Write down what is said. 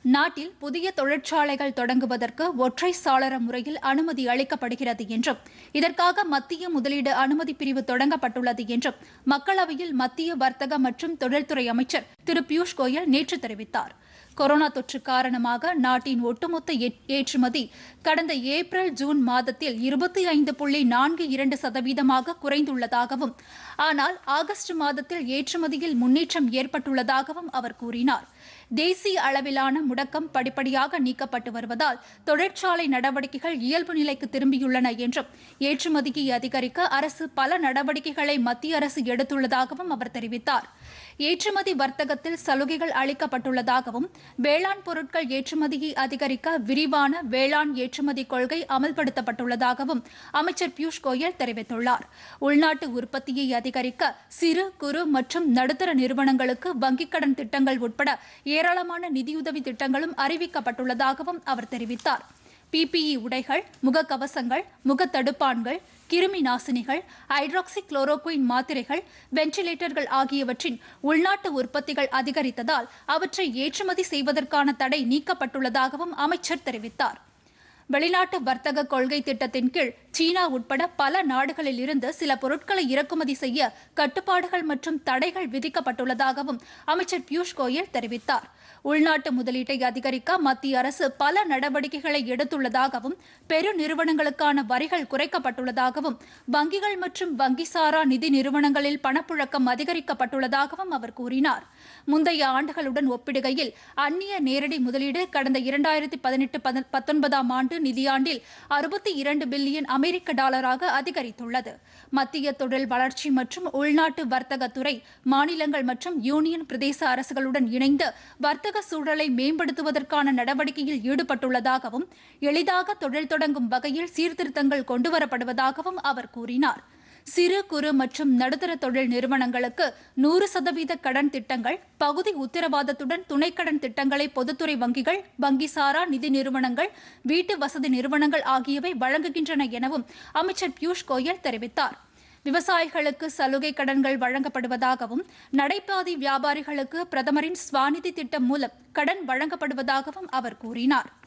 நாட்டில் புதிய தொழிற்சாலைகள் தொடங்குவதற்கு ஒற்றை சாளர முறையில் அனுமதி அளிக்கப்படுகிறது என்றும் இதற்காக மத்திய முதலீடு அனுமதி பிரிவு தொடங்கப்பட்டுள்ளது என்றும் மக்களவையில் மத்திய வர்த்தக மற்றும் தொழில்துறை அமைச்சர் திரு பியூஷ் கோயல் நேற்று தெரிவித்தார் கொரோனா தொற்று காரணமாக நாட்டின் ஒட்டுமொத்த ஏ- ஏற்றுமதி கடந்த ஏப்ரல் ஜூன் மாதத்தில் இருபத்தி ஐந்து புள்ளி நான்கு இரண்டு சதவீதமாக குறைந்துள்ளதாகவும் ஆனால் ஆகஸ்ட் மாதத்தில் ஏற்றுமதியில் முன்னேற்றம் ஏற்பட்டுள்ளதாகவும் அவர் கூறினார் தேசிய அளவிலான முடக்கம் படிப்படியாக நீக்கப்பட்டு வருவதால் தொழிற்சாலை நடவடிக்கைகள் இயல்பு நிலைக்கு திரும்பியுள்ளன என்றும் ஏற்றுமதியை அதிகரிக்க அரசு பல நடவடிக்கைகளை மத்திய அரசு எடுத்துள்ளதாகவும் அவர் தெரிவித்தார் ஏற்றுமதி வர்த்தகத்தில் சலுகைகள் அளிக்கப்பட்டுள்ளதாகவும் வேளாண் பொருட்கள் ஏற்றுமதியை அதிகரிக்க விரிவான வேளாண் ஏற்றுமதி கொள்கை அமல்படுத்தப்பட்டுள்ளதாகவும் அமைச்சர் பியூஷ் கோயல் தெரிவித்துள்ளார் உள்நாட்டு உற்பத்தியை அதிகரிக்க சிறு குறு மற்றும் நடுத்தர நிறுவனங்களுக்கு வங்கிக் கடன் திட்டங்கள் உட்பட ஏராளமான நிதியுதவி திட்டங்களும் அறிவிக்கப்பட்டுள்ளதாகவும் அவர் தெரிவித்தார் பிபிஇ உடைகள் முகக்கவசங்கள் முகத்தடுப்பான்கள் கிருமி நாசினிகள் ஹைட்ராக்சி குளோரோகுயின் மாத்திரைகள் வென்டிலேட்டர்கள் ஆகியவற்றின் உள்நாட்டு உற்பத்திகள் அதிகரித்ததால் அவற்றை ஏற்றுமதி செய்வதற்கான தடை நீக்கப்பட்டுள்ளதாகவும் அமைச்சர் தெரிவித்தார் வெளிநாட்டு வர்த்தக கொள்கை திட்டத்தின் கீழ் சீனா உட்பட பல நாடுகளில் இருந்து சில பொருட்களை இறக்குமதி செய்ய கட்டுப்பாடுகள் மற்றும் தடைகள் விதிக்கப்பட்டுள்ளதாகவும் அமைச்சர் பியூஷ் கோயல் தெரிவித்தார் உள்நாட்டு முதலீட்டை அதிகரிக்க மத்திய அரசு பல நடவடிக்கைகளை எடுத்துள்ளதாகவும் பெரு நிறுவனங்களுக்கான வரிகள் குறைக்கப்பட்டுள்ளதாகவும் வங்கிகள் மற்றும் வங்கிசாரா நிதி நிறுவனங்களில் பணப்புழக்கம் அதிகரிக்கப்பட்டுள்ளதாகவும் அவர் கூறினார் முந்தைய ஆண்டுகளுடன் ஒப்பிடுகையில் அந்நிய நேரடி முதலீடு கடந்த இரண்டாயிரத்தி பதினெட்டு பத்தொன்பதாம் ஆண்டு நிதியாண்டில் அறுபத்தி இரண்டு பில்லியன் அமெரிக்க டாலராக அதிகரித்துள்ளது மத்திய தொழில் வளர்ச்சி மற்றும் உள்நாட்டு வர்த்தகத்துறை மாநிலங்கள் மற்றும் யூனியன் பிரதேச அரசுகளுடன் இணைந்து வர்த்தக சூழலை மேம்படுத்துவதற்கான நடவடிக்கையில் ஈடுபட்டுள்ளதாகவும் எளிதாக தொழில் தொடங்கும் வகையில் சீர்திருத்தங்கள் கொண்டுவரப்படுவதாகவும் அவர் கூறினார் சிறு குறு மற்றும் நடுத்தர தொழில் நிறுவனங்களுக்கு நூறு சதவீத கடன் திட்டங்கள் பகுதி உத்தரவாதத்துடன் துணைக்கடன் திட்டங்களை பொதுத்துறை வங்கிகள் வங்கிசாரா நிதி நிறுவனங்கள் வீட்டு வசதி நிறுவனங்கள் ஆகியவை வழங்குகின்றன எனவும் அமைச்சர் பியூஷ் கோயல் தெரிவித்தார் விவசாயிகளுக்கு சலுகை கடன்கள் வழங்கப்படுவதாகவும் நடைபாதை வியாபாரிகளுக்கு பிரதமரின் ஸ்வாநிதி திட்டம் மூலம் கடன் வழங்கப்படுவதாகவும் அவர் கூறினார்